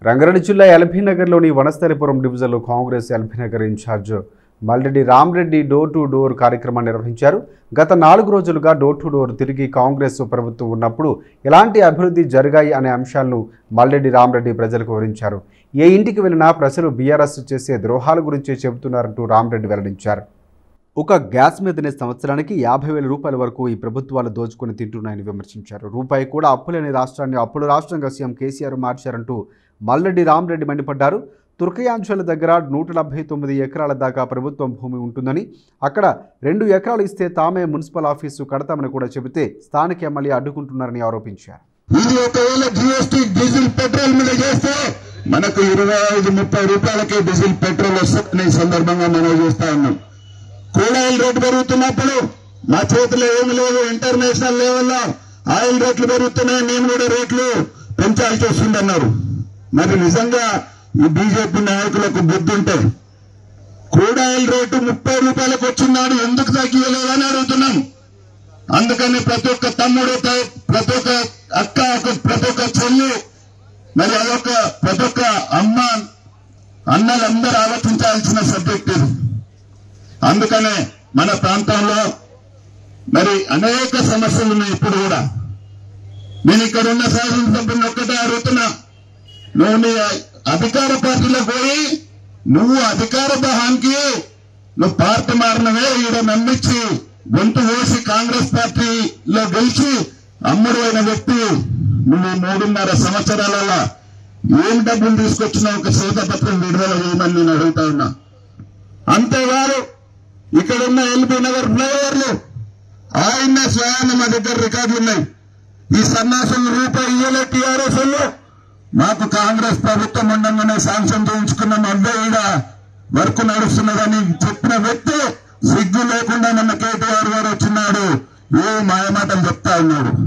రంగారెడ్డి జిల్లా ఎల్బీనగర్లోని వనస్థలిపురం డివిజన్లో Congress LB Nagar incharge Malreddy Ramreddy door to door కార్యక్రమాన్ని నిర్వహించారు గత నాలుగు రోజులుగా డోర్ టు డోర్ తిరిగి కాంగ్రెస్ ప్రభుత్వం ఉన్నప్పుడు ఎలాంటి అభివృద్ధి జరిగాయి అనే అంశాలను మల్రెడ్డి రామ్రెడ్డి ప్రజలకు వివరించారు ఏ ఇంటికి వెళ్ళినా ప్రజలు బీఆర్ఎస్ చేసే ద్రోహాల గురించే చెబుతున్నారంటూ రామ్రెడ్డి వెల్లడించారు ఒక గ్యాస్ మీదనే సంవత్సరానికి యాభై వేల రూపాయల వరకు ఈ ప్రభుత్వాలు దోచుకొని తింటున్నాయని విమర్శించారు రూపాయి కూడా అప్పులేని రాష్ట్రాన్ని అప్పుల రాష్ట్రంగా సీఎం కేసీఆర్ మార్చారంటూ మల్లెడ్డి రామరెడ్డి మండిపడ్డారు తుర్కయాంశాల దగ్గర నూట డెబ్బై తొమ్మిది ఎకరాల దాకా ప్రభుత్వం భూమి ఉంటుందని అక్కడ రెండు ఎకరాలు ఇస్తే తామే మున్సిపల్ ఆఫీసు కడతామని కూడా చెబితే స్థానిక ఎమ్మెల్యే అడ్డుకుంటున్నారని ఆరోపించారు ఇది ఒకవేళ జిఎస్టీ డీజిల్ పెట్రోల్ మీద చేస్తే మనకు ఇరవై ఐదు ముప్పై రూపాయలకే డీజిల్ పెట్రోల్ వస్తుందని ఈ సందర్భంగా మనం చూస్తా ఉన్నాం కూలాయిల్ రేటు పెరుగుతున్నప్పుడు మా చేతిలో ఏమి లేదు ఇంటర్నేషనల్ లెవెల్లో ఆయిల్ రేట్లు పెరుగుతున్నాయి నేను కూడా రేట్లు పెంచాల్సి వస్తుందన్నారు మరి నిజంగా ఈ బీజేపీ నాయకులకు బుద్ధి ఉంటే క్రూడ్ ఆయిల్ రేటు ముప్పై రూపాయలకు వచ్చిందాడు ఎందుకు తగ్గియలేదని అడుగుతున్నాం అందుకని ప్రతి ఒక్క తమ్ముడు త- ప్రతి ఒక్క అక్క ఒక- ప్రతి ఒక్క చెల్లి మరి అదొక ప్రతి ఒక్క అమ్మ అన్నలందరూ ఆలోచించాల్సిన సబ్జెక్ట్ ఇది అందుకనే మన ప్రాంతంలో మరి అనేక సమస్యలు ఉన్నాయి ఇప్పుడు కూడా నేను ఇక్కడ ఉన్న శాసనసభ్యుని ఒక్కటే అడుగుతున్నా నువ్వు నీ అధికార పార్టీలో పోయి నువ్వు అధికార దహానికి నువ్వు పార్టీ మారినవే ఈడ నమ్మించి గొంతు వేసి కాంగ్రెస్ పార్టీలో గెలిచి అమ్ముడు అయిన వ్యక్తి నువ్వు మూడున్నర సంవత్సరాలలో ఏం డబ్బులు తీసుకొచ్చినా ఒక శ్వేతపత్రం విడుదల చేయమని నేను అడుగుతా ఉన్నా అంతేవారు ఇక్కడున్న ఎల్బీ నగర్ ఫ్లైఓవర్లు ఆయన స్వయాన మా దగ్గర రికార్డులు ఉన్నాయి ఈ సన్నాసులు రూపాయి ఇయ్యలే టీఆర్ఎస్ వాళ్ళు మాకు కాంగ్రెస్ ప్రభుత్వం ఉండగానే శాంక్షన్ చేయించుకున్న అవ్వే ఈడ వర్క్ నడుస్తున్నదని చెప్పిన వ్యక్తి సిగ్గు లేకుండా మొన్న కేటీఆర్ గారు వచ్చినాడు ఏ మాయమాటలు చెప్తా ఉన్నాడు